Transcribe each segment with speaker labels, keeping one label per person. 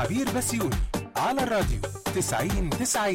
Speaker 1: عبير بسيوني على الراديو 90 90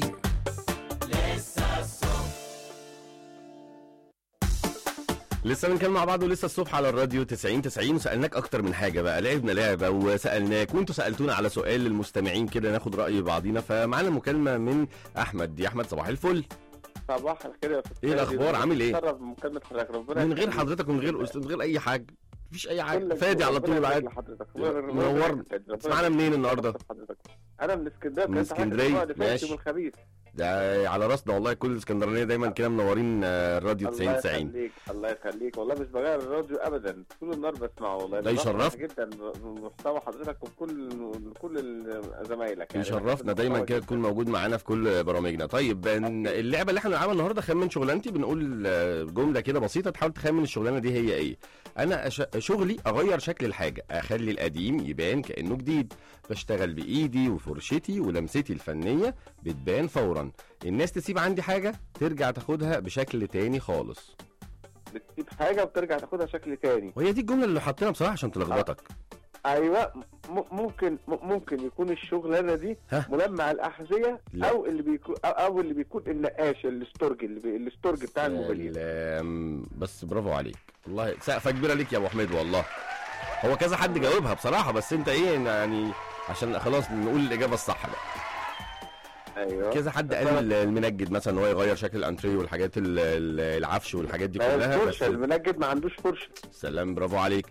Speaker 2: لسه بنتكلم مع بعض ولسه الصبح على الراديو 90 90 وسالناك اكتر من حاجه بقى لعبنا لعبه وسالناك وانتوا سالتونا على سؤال للمستمعين كده ناخد راي بعضينا فمعانا مكالمه من احمد دي احمد صباح الفل
Speaker 3: صباح الخير يا استاذ
Speaker 2: إيه الأخبار؟ عامل إيه؟
Speaker 3: شرف بمكالمة حضرتك ربنا
Speaker 2: من غير
Speaker 3: يخليك.
Speaker 2: حضرتك ومن غير استاذ من غير اي حاجه مفيش اي حاجه
Speaker 3: كلك
Speaker 2: فادي على
Speaker 3: ربنا
Speaker 2: طول
Speaker 3: يبارك
Speaker 2: عادي
Speaker 3: لحضرتك.
Speaker 2: منورنا.
Speaker 3: ربنا
Speaker 2: تسمعنا منين النهارده؟
Speaker 3: حضرتك. انا من اسكندريه
Speaker 2: من
Speaker 3: كنت حاجة
Speaker 2: اسكندرية.
Speaker 3: الأسبوع اللي فات
Speaker 2: ماشي.
Speaker 3: يوم الخميس
Speaker 2: ده على راسنا والله كل الاسكندرانيه دايما كده منورين آه، الراديو 90
Speaker 3: الله
Speaker 2: 90
Speaker 3: يخليك الله يخليك والله مش بغير الراديو ابدا طول النهار بسمعه والله
Speaker 2: ده
Speaker 3: بفرح
Speaker 2: يشرفنا.
Speaker 3: جدا بمحتوى حضرتك وكل كل زمايلك يعني
Speaker 2: يشرفنا
Speaker 3: بحب
Speaker 2: دايما
Speaker 3: المحتوى
Speaker 2: كده
Speaker 3: جداً.
Speaker 2: تكون موجود معانا في كل برامجنا طيب بن- اللعبه اللي احنا بنلعبها النهارده خمن شغلانتي بنقول آه، جمله كده بسيطه تحاول تخمن الشغلانه دي هي ايه انا أش- شغلي اغير شكل الحاجه اخلي القديم يبان كانه جديد بشتغل بايدي وفرشتي ولمستي الفنيه بتبان فورا الناس تسيب عندي حاجه ترجع تاخدها بشكل تاني خالص
Speaker 3: بتسيب حاجه وبترجع تاخدها شكل تاني
Speaker 2: وهي دي الجمله اللي حاطينها بصراحه عشان تلخبطك
Speaker 3: ايوه م- ممكن م- ممكن يكون الشغلانه دي
Speaker 2: ها؟
Speaker 3: ملمع الاحذيه
Speaker 2: لا.
Speaker 3: او اللي بيكون أو- او اللي بيكون النقاش الاستورج اللي بي... الاستورج بتاع الموبيلين
Speaker 2: سلام بس برافو عليك والله سقفه كبيره ليك يا ابو حميد والله هو كذا حد جاوبها بصراحه بس انت ايه يعني عشان خلاص نقول الاجابه الصح بقى
Speaker 3: ايوه
Speaker 2: كذا حد قال المنجد مثلا ان هو يغير شكل الانتريه والحاجات ال- ال- العفش والحاجات دي كلها بس
Speaker 3: فرشه المنجد ما عندوش فرشه
Speaker 2: سلام برافو عليك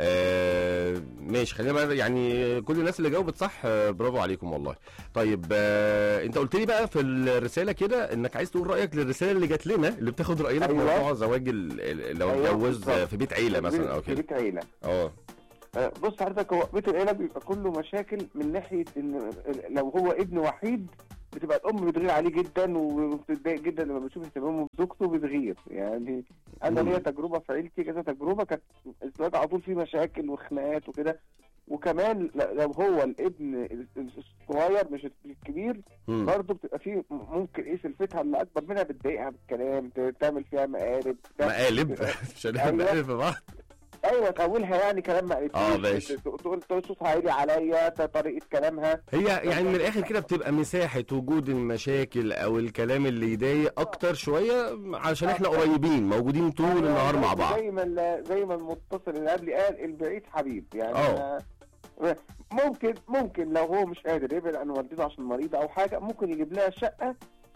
Speaker 2: آه ماشي خلينا بقى يعني كل الناس اللي جاوبت صح آه برافو عليكم والله طيب آه انت قلت لي بقى في الرساله كده انك عايز تقول رايك للرساله اللي جات لنا اللي بتاخد راينا في
Speaker 3: أيوة.
Speaker 2: موضوع زواج ال- ال- لو
Speaker 3: أيوة،
Speaker 2: اتجوز
Speaker 3: بالظبط.
Speaker 2: في بيت عيله مثلا او
Speaker 3: في
Speaker 2: كده
Speaker 3: بيت عيله
Speaker 2: اه
Speaker 3: آه، بص حضرتك هو بيت العيله بيبقى كله مشاكل من ناحيه ان لو هو ابن وحيد بتبقى الام بتغير عليه جدا وبتتضايق جدا لما بتشوف اهتمامه بزوجته بتغير يعني انا
Speaker 2: مم.
Speaker 3: ليا تجربه في عيلتي كذا تجربه كانت الزواج على طول فيه مشاكل وخناقات وكده وكمان ل- لو هو الابن الصغير مش الكبير
Speaker 2: مم.
Speaker 3: برضه بتبقى فيه ممكن ايه سلفتها اللي اكبر منها بتضايقها بالكلام ت- تعمل فيها مقالب
Speaker 2: مقالب مش هنعمل
Speaker 3: أيوة.
Speaker 2: مقالب في بعض
Speaker 3: ايوه تقولها يعني كلام ما قالتلوش
Speaker 2: آه، ماشي.
Speaker 3: ت- تقول تقول صوتها عالي عليا ت- طريقه كلامها
Speaker 2: هي يعني من الاخر كده بتبقى مساحه وجود المشاكل او الكلام اللي يضايق اكتر شويه عشان احنا قريبين موجودين طول النهار مع بعض
Speaker 3: زي ما ال- زي ما المتصل اللي قبلي قال البعيد حبيب يعني
Speaker 2: آه.
Speaker 3: آه، ممكن ممكن لو هو مش قادر يبعد عن والدته عشان مريضه او حاجه ممكن يجيب لها شقه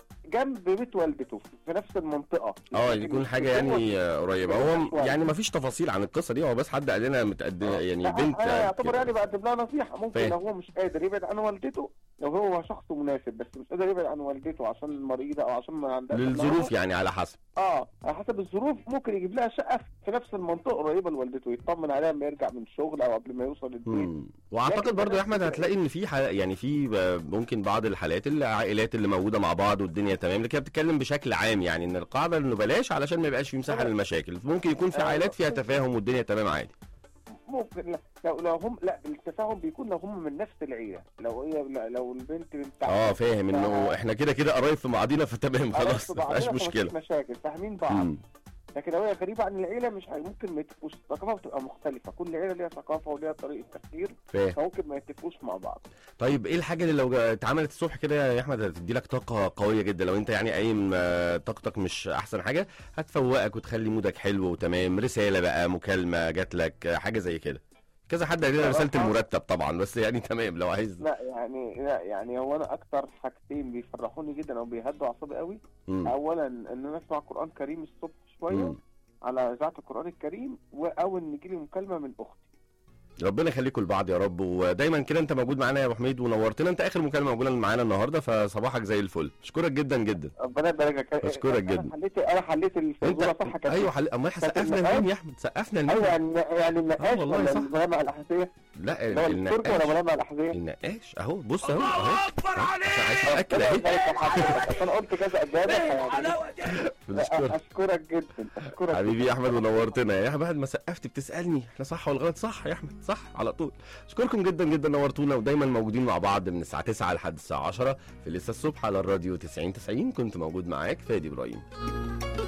Speaker 3: جنب بيت والدته في نفس المنطقه
Speaker 2: اه
Speaker 3: لكن
Speaker 2: يكون
Speaker 3: مش
Speaker 2: حاجه
Speaker 3: جوه
Speaker 2: يعني آه، قريبه هو
Speaker 3: شوية.
Speaker 2: يعني ما فيش تفاصيل عن القصه دي هو بس حد قال لنا متقدم يعني
Speaker 3: لا،
Speaker 2: بنت
Speaker 3: انا يعتبر
Speaker 2: كده.
Speaker 3: يعني بقدم لها نصيحه ممكن
Speaker 2: فاهم.
Speaker 3: لو هو مش قادر يبعد عن والدته لو هو شخص مناسب بس مش قادر يبعد عن والدته عشان مريضه او عشان ما عندها
Speaker 2: للظروف يعني على حسب
Speaker 3: اه على حسب الظروف ممكن يجيب لها شقه في نفس المنطقه قريبه لوالدته يطمن عليها لما يرجع من الشغل او قبل ما يوصل البيت
Speaker 2: مم. واعتقد برضو يا احمد هتلاقي ان في حل... يعني في آه، ممكن بعض الحالات العائلات اللي موجوده مع بعض والدنيا تمام لكن بتتكلم بشكل عام يعني ان القاعده انه بلاش علشان ما يبقاش في مساحه
Speaker 3: طبعا.
Speaker 2: للمشاكل ممكن يكون في
Speaker 3: أيوة.
Speaker 2: عائلات فيها تفاهم والدنيا تمام عادي
Speaker 3: ممكن لا لو لو هم لا التفاهم بيكون لو هم من نفس العيله لو هي لا- لو البنت بنت
Speaker 2: اه فاهم انه احنا كده كده قرايب في بعضينا فتمام خلاص ما فيهاش مشكله
Speaker 3: مشاكل فاهمين بعض
Speaker 2: مم.
Speaker 3: لكن لو هي غريبه عن العيله مش هي- ممكن ما يتفقوش الثقافه بتبقى مختلفه كل عيله ليها ثقافه وليها طريقه تفكير
Speaker 2: فاهم
Speaker 3: فممكن ما يتفقوش مع بعض
Speaker 2: طيب ايه الحاجه اللي لو جا- اتعملت الصبح كده يا احمد هتدي لك طاقه قويه جدا لو انت يعني قايم آه، طاقتك مش احسن حاجه هتفوقك وتخلي مودك حلو وتمام رساله بقى مكالمه جات لك آه، حاجه زي كده كذا حد قال لنا رساله
Speaker 3: بصراحة-
Speaker 2: المرتب طبعا بس يعني تمام لو عايز
Speaker 3: لا يعني لا يعني هو انا اكتر حاجتين بيفرحوني جدا او بيهدوا اعصابي قوي
Speaker 2: مم.
Speaker 3: اولا ان انا اسمع قران كريم الصبح شويه
Speaker 2: مم.
Speaker 3: على اذاعه القران الكريم و- او ان يجي لي مكالمه من اختي
Speaker 2: ربنا يخليكم لبعض يا رب ودايما كده انت موجود معانا يا ابو حميد ونورتنا انت اخر مكالمه موجوده معانا النهارده فصباحك زي الفل اشكرك جدا جدا
Speaker 3: ربنا يبارك لك
Speaker 2: أشكرك
Speaker 3: انا
Speaker 2: جدا.
Speaker 3: حليت انا حليت الفزوره
Speaker 2: انت
Speaker 3: صح كده
Speaker 2: ايوه حل... امال احنا
Speaker 3: كانت
Speaker 2: سقفنا
Speaker 3: النقاش؟
Speaker 2: لمين يا احمد سقفنا لمين
Speaker 3: ايوه يعني يعني النقاش
Speaker 2: والله
Speaker 3: ولا
Speaker 2: صح.
Speaker 3: الملامع الاحذيه
Speaker 2: لا
Speaker 3: اللي هو الترك ولا
Speaker 2: النقاش
Speaker 3: ملامع الاحذيه
Speaker 2: النقاش اهو بص اهو اهو عشان عايز تاكد اهي
Speaker 3: انا قلت كذا اجابه يعني
Speaker 2: بنشكرك
Speaker 3: اشكرك جدا اشكرك
Speaker 2: حبيبي يا احمد ونورتنا يا احمد ما سقفت بتسالني احنا صح ولا غلط صح يا احمد صح على طول اشكركم جدا جدا نورتونا ودايما موجودين مع بعض من الساعه 9 لحد الساعه 10 في لسه الصبح على الراديو 90 90 كنت موجود معاك فادي ابراهيم